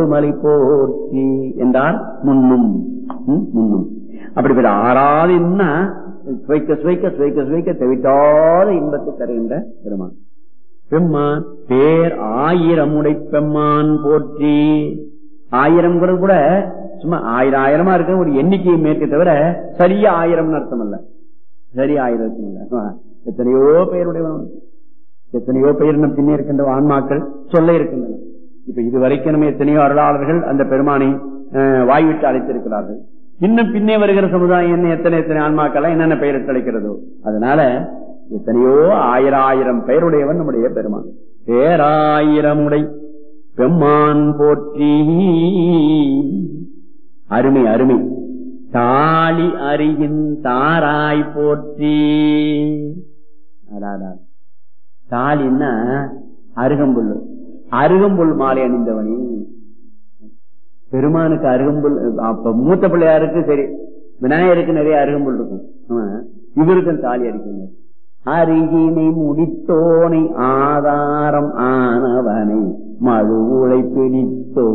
மலை போற்றி என்றால் முன்னும் ம், முன்னும் அப்படிப்பட்ட ஆறாவது என்ன சுவைக்க சுவைக்க சுவைக்க சுவைக்க தவிட்டாத இன்பத்தை தருகின்ற பெருமான் பெம்மான் பேர் ஆயிரம் உடை பெம்மான் போற்றி ஆயிரம் கூட சும்மா ஆயிரம் ஆயிரமா இருக்க ஒரு எண்ணிக்கையை மேற்க தவிர சரியா ஆயிரம்னு அர்த்தம் அல்ல சரி ஆயிரம் இல்ல எத்தனையோ பெயருடையவன் எத்தனையோ பெயர் நம் பின்னே இருக்கின்ற ஆன்மாக்கள் சொல்ல இருக்கின்றன இப்ப இதுவரைக்கும் நம்ம எத்தனையோ அருளாளர்கள் அந்த பெருமானை அஹ், வாய்விட்டு அழைத்திருக்கிறார்கள் இன்னும் பின்னே வருகிற சமுதாயம் என்ன எத்தனை எத்தனை ஆன்மாக்கள் என்னென்ன பெயரிட்டு அழைக்கிறதோ அதனால எத்தனையோ ஆயிரம் ஆயிரம் பெயருடையவன் நம்முடைய பெருமான் பேராயிரம் உடை பெம்மான் போற்றி அருமை அருமை தாலி அறியின் தாராய் போற்றி அடாடா. தாலின்னா அருகம்புல் அருகம்புல் மாலை அணிந்தவனே பெருமானுக்கு அருகம்புல் அப்ப மூத்த பிள்ளையாருக்கு சரி விநாயகருக்கு நிறைய அருகம்புல் இருக்கும் ஆமா. இவருக்கும் தாலி அடிக்கணும் அருகினை முடித்தோனை ஆதாரம் ஆனவனை மழு உழை பிடித்தோ